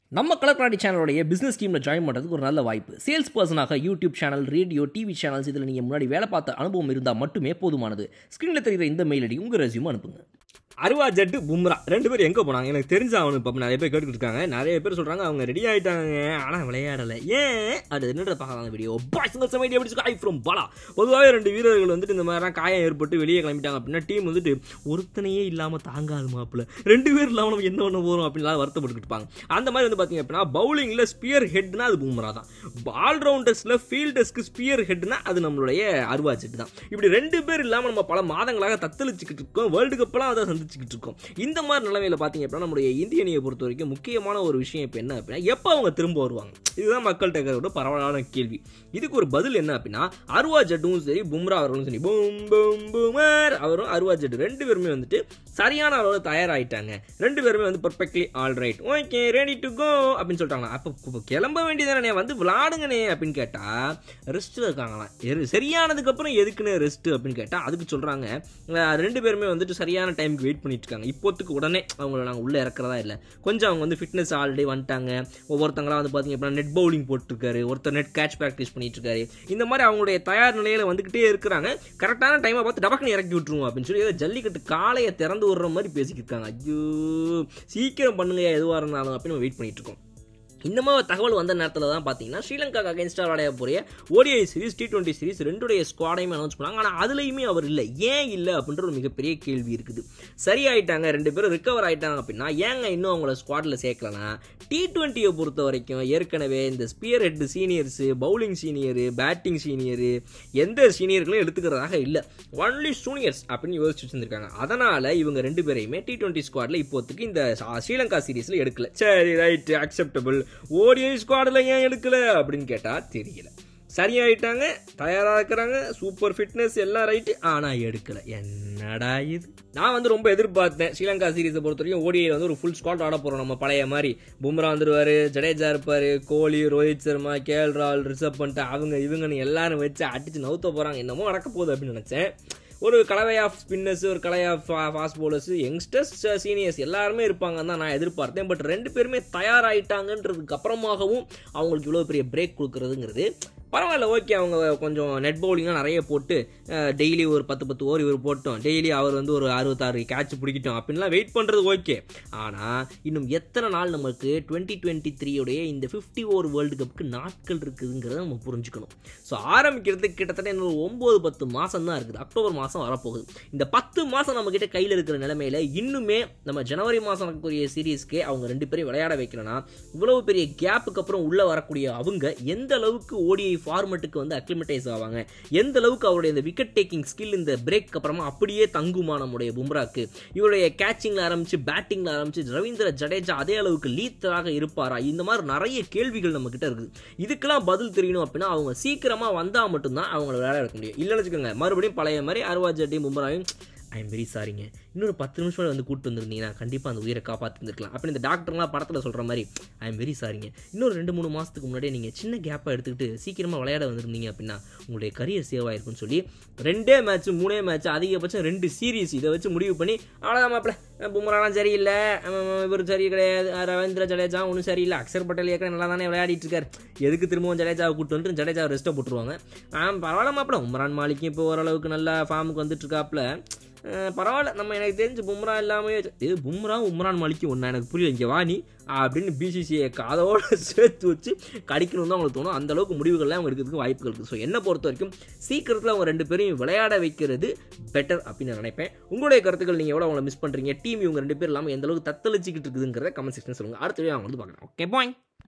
நம்ம கலர்காடி சேனலுடைய பிஸ்னஸ் டீமில் ஜாயின் பண்ணுறதுக்கு ஒரு நல்ல வாய்ப்பு சேல்ஸ் பர்சனாக YouTube channel radio TV channels இதில் நீங்கள் முன்னாடி வேலை பார்த்த அனுபவம் இருந்தால் மட்டுமே போதுமானது ஸ்க்ரீனில் தெரிகிற இந்த மெயில் ஐடி உங்கள் ரெசியூம் அனுப்புங்க அருவா ஜட்டு பும்ரா ரெண்டு பேரும் எங்கே போனாங்க எனக்கு தெரிஞ்ச அவனு இப்போ நிறைய பேர் கேட்டுக்கிட்டு இருக்காங்க நிறைய பேர் சொல்கிறாங்க அவங்க ரெடி ஆகிட்டாங்க ஆனால் விளையாடலை ஏன் அது என்னன்ற பார்க்கலாம் வீடியோ பாய்ஸுங்க சமையல் எப்படி ஐ ஃப்ரம் பாலா பொதுவாகவே ரெண்டு வீரர்கள் வந்துட்டு இந்த மாதிரிலாம் காயம் ஏற்பட்டு வெளியே கிளம்பிட்டாங்க அப்படின்னா டீம் வந்துட்டு ஒருத்தனையே இல்லாமல் தாங்காது மாப்பிள்ள ரெண்டு பேர் இல்லாமல் நம்ம என்ன பண்ண போகிறோம் அப்படின்லாம் வருத்தப்பட்டுக்கிட்டு இருப்பாங்க அந்த மாதிரி வந்து பார்த்தீங்க அப்படின்னா பவுலிங்கில் ஸ்பியர் ஹெட்னா அது பும்ரா தான் ஆல்ரவுண்டர்ஸில் ஃபீல்டர்ஸ்க்கு ஸ்பியர் ஹெட்னா அது நம்மளுடைய அருவா ஜெட் தான் இப்படி ரெண்டு பேர் இல்லாமல் நம்ம பல மாதங்களாக தத்தளிச்சுக்கிட்டு இருக்கோம் வேர்ல்டு கப்பெல்லாம் அதை சந்திச்சுக்கிட்டு இருக்கோம் இந்த மாதிரி நிலைமையில பார்த்தீங்க அப்படின்னா நம்மளுடைய இந்திய அணியை பொறுத்த வரைக்கும் முக்கியமான ஒரு விஷயம் இப்போ என்ன அப்படின்னா எப்போ அவங்க திரும்ப வருவாங்க இதுதான் மக்கள் கேட்கறதோட பரவலான கேள்வி இதுக்கு ஒரு பதில் என்ன அப்படின்னா அருவா ஜட்டும் சரி பும்ரா அவர்களும் சரி பூம் பூம் பூமர் அவரும் அருவா ஜட் ரெண்டு பேருமே வந்துட்டு சரியான அளவில் தயாராகிட்டாங்க ரெண்டு பேருமே வந்து perfectly all right okay ready to go அப்படின்னு சொல்லிட்டாங்களா அப்போ கிளம்ப வேண்டியதானே வந்து விளாடுங்கண்ணே அப்படின்னு கேட்டால் ரெஸ்ட்டில் இருக்காங்களாம் எரு- சரியானதுக்கப்புறம் எதுக்குன்னு ரெஸ்ட் அப்படின்னு கேட்டால் அதுக்கு சொல்கிறாங்க ரெண்டு பேருமே வந்துட்டு சரியான டைமுக்கு வெயிட் பண்ணிட்டு இருக்காங்க இப்போத்துக்கு உடனே அவங்கள நாங்கள் உள்ளே இறக்குறதா இல்லை கொஞ்சம் அவங்க வந்து ஃபிட்னஸ் ஆல்ரெடி வந்துட்டாங்க ஒவ்வொருத்தங்களாம் வந்து பார்த்தீங்க அப்படின்னா நெட் பவுலிங் போட்டிருக்காரு ஒருத்தர் நெட் கேட்ச் ப்ராக்டிஸ் பண்ணிட்டு இருக்காரு இந்த மாதிரி அவங்களுடைய தயார் நிலையில் வந்துக்கிட்டே இருக்கிறாங்க கரெக்டான டைமை பார்த்து டபக்குன்னு இறக்கி விட்டுருவோம் அப்படின்னு சொல்லி ஏதோ ஜல்லிக்கட்டு காளையை திறந்து விடுற மாதிரி பேசிக்கிட்டு இருக்காங்க ஐயோ சீக்கிரம் பண்ணுங்க எதுவாக இருந்தாலும் அப்படின்னு வெயிட் பண்ணிட்டு இருக்கோம் இந்த மாதிரி தகவல் வந்த நேரத்தில் தான் பார்த்தீங்கன்னா ஸ்ரீலங்கா அகேன்ஸ்டாக விளையாட போகிற ODI series T twenty series ரெண்டுடைய ஸ்குவாடையுமே அனௌன்ஸ் பண்ணாங்க ஆனால் அதுலேயுமே அவர் இல்லை ஏன் இல்லை அப்படின்ற ஒரு மிகப்பெரிய கேள்வி இருக்குது சரி ஆயிட்டாங்க ரெண்டு பேரும் ரிகவர் ஆயிட்டாங்க அப்படின்னா ஏங்க இன்னும் அவங்கள ஸ்குவாடில் சேர்க்கலனா டி டுவெண்ட்டியை பொறுத்த வரைக்கும் ஏற்கனவே இந்த spearhead seniors bowling senior batting senior எந்த சீனியர்களும் எடுத்துக்கிறதாக இல்லை ஒன்லி ஜூனியர்ஸ் அப்படின்னு யோசிச்சு வச்சிருந்திருக்காங்க அதனால் இவங்க ரெண்டு பேரையுமே டி டுவெண்ட்டி ஸ்குவாடில் இப்போதைக்கு இந்த சா- ஸ்ரீலங்கா சீரிஸில் எடுக்கல சரி ரைட் அக்செப்டபிள் ஓடிஐ ஸ்குவாடில் ஏன் எடுக்கல அப்படின்னு கேட்டால் தெரியல சரியாயிட்டாங்க தயாராக இருக்கிறாங்க சூப்பர் ஃபிட்னஸ் எல்லாம் ரைட்டு ஆனால் எடுக்கல என்னடா இது நான் வந்து ரொம்ப எதிர்பார்த்தேன் ஸ்ரீலங்கா சீரிஸை பொறுத்த வரைக்கும் ஓடிஐ வந்து ஒரு ஃபுல் ஸ்குவாட் ஆட போகிறோம் நம்ம பழைய மாதிரி பும்ரா வந்துருவாரு ஜடேஜா இருப்பார் கோலி ரோஹித் சர்மா கேஎல் ராகுல் ரிஷப் பண்ணிட்டு அவங்க இவங்கன்னு எல்லாரும் வச்சு அடிச்சு நவுத்த போகிறாங்க என்னமோ நடக்க போகுது அப்படின்னு நினச்சேன் ஒரு கலவை ஆஃப் ஸ்பின்னர்ஸ் ஒரு கலவை off fast bowlers youngsters seniors எல்லாருமே இருப்பாங்கன்னு தான் நான் எதிர்பார்த்தேன் பட் ரெண்டு பேருமே தயாராகிட்டாங்கன்றதுக்கு அப்புறமாகவும் அவங்களுக்கு இவ்வளோ பெரிய பிரேக் கொடுக்குறதுங்கிறது பரவாயில்ல ஓகே அவங்க கொஞ்சம் நெட் பவுலிங்காக நிறைய போட்டு டெய்லி ஒரு பத்து பத்து ஓவர் இவர் போட்டோம் டெய்லி அவர் வந்து ஒரு அறுபத்தாறு கேட்ச் பிடிக்கிட்டோம் அப்படின்லாம் வெயிட் பண்ணுறது ஓகே ஆனால் இன்னும் எத்தனை நாள் நமக்கு டுவெண்ட்டி டுவெண்ட்டி த்ரீயோடைய இந்த ஃபிஃப்டி ஓவர் வேர்ல்டு கப்புக்கு நாட்கள் இருக்குதுங்கிறத நம்ம புரிஞ்சுக்கணும் ஸோ ஆரம்பிக்கிறதுக்கு கிட்டத்தட்ட இன்னொரு ஒம்பது பத்து மாதம் தான் இருக்குது அக்டோபர் மாதம் வரப்போகுது இந்த பத்து மாதம் நம்மக்கிட்ட கையில் இருக்கிற நிலமையில இன்னுமே நம்ம ஜனவரி மாதம் நடக்கக்கூடிய சீரீஸ்க்கே அவங்க ரெண்டு பேரையும் விளையாட வைக்கணும்னா இவ்வளவு பெரிய கேப்புக்கு அப்புறம் உள்ளே வரக்கூடிய அவங்க எந்த அளவுக்கு ஓடிஐ ஃபார்மெட்டுக்கு வந்து அக்ளிமடைஸ் ஆவாங்க எந்த அளவுக்கு அவருடைய இந்த விக்கெட் டேக்கிங் ஸ்கில் இந்த பிரேக் அப்புறமா அப்படியே தங்குமா நம்முடைய பும்ராக்கு இவருடைய கேட்சிங்ல ஆரம்பிச்சு பேட்டிங்ல ஆரம்பிச்சு ரவீந்திர ஜடேஜா அதே அளவுக்கு லீத்தராக இருப்பாரா இந்த மாதிரி நிறைய கேள்விகள் நம்ம கிட்ட இருக்குது இதுக்கெல்லாம் பதில் தெரியணும் அப்படின்னா அவங்க சீக்கிரமா வந்தா மட்டும்தான் அவங்கள விளையாட வைக்க முடியும் இல்லைன்னு வச்சுக்கோங்க மறுபடியும் பழைய மாதிரி அருவா ஜட்டியும் பும்ராவையும் ஐ எம் வெரி சாரிங்க இன்னொரு பத்து நிமிஷம் வந்து கூப்பிட்டு வந்திருந்தீங்கன்னா கண்டிப்பாக அந்த உயிரை காப்பாற்றிருந்துருக்கலாம் அப்படி இந்த டாக்டர்லாம் படத்தில் சொல்கிற மாதிரி ஐ எம் வெரி சாரிங்க இன்னொரு ரெண்டு மூணு மாதத்துக்கு முன்னாடியே நீங்கள் சின்ன கேப்பாக எடுத்துக்கிட்டு சீக்கிரமாக விளையாட வந்திருந்தீங்க அப்படின்னா உங்களுடைய கரியர் சேவ் ஆயிருக்கும்னு சொல்லி ரெண்டே மேட்ச் மூணே மேட்ச் அதிகபட்சம் ரெண்டு சீரீஸ் இதை வச்சு முடிவு பண்ணி அவ்வளோதான் மாப்பிள்ள பும்ராலாம் சரியில்லை அவன் இவர் சரி கிடையாது ரவீந்திர ஜடேஜா ஒன்றும் சரியில்லை அக்ஷர் பட்டேல் ஏற்கனவே நல்லா தானே விளையாடிட்டு இருக்காரு எதுக்கு திரும்பவும் ஜடேஜாவை கூட்டு வந்து ஜடேஜாவை ரெஸ்ட்டை போட்டுருவாங்க ஆ பரவாயில்ல மாப்பிள்ள உம்ரான் மாலிக்கும் இப்போ ஓரளவுக்கு நல்லா ஃபார்முக்கு வந்துட்டு இருக்காப்புல அஹ் பரவாயில்ல நம்ம எனக்கு தெரிஞ்சு பும்ரா இல்லாமே இது பும்ரா உம்ரான் மலிக்கு ஒன்றா எனக்கு புரியல இங்கே வாணி அப்படின்னு பிசிசிஐ அதோட சேர்த்து வச்சு கடிக்கணும் தான் அவங்களுக்கு தோணும் அந்த அளவுக்கு முடிவுகள்லாம் அவங்க இருக்கிறதுக்கு வாய்ப்புகள் இருக்குது ஸோ என்னை பொறுத்த வரைக்கும் சீக்கிரத்தில் அவங்க ரெண்டு பேரையும் விளையாட வைக்கிறது பெட்டர் அப்படின்னு நான் நினைப்பேன் உங்களுடைய கருத்துக்கள் நீங்கள் எவ்வளோ அவங்கள மிஸ் பண்ணுறீங்க டீம் இவங்க ரெண்டு பேர் இல்லாமல் எந்த அளவுக்கு தத்தளிச்சிக்கிட்டு இருக்குதுங்கிறத கமெண்ட் செக்ஷன் சொல்லுங்கள் அடுத்த வீடியோ அவங்க வந்து பார்க்கலாம் ஓகே பாய்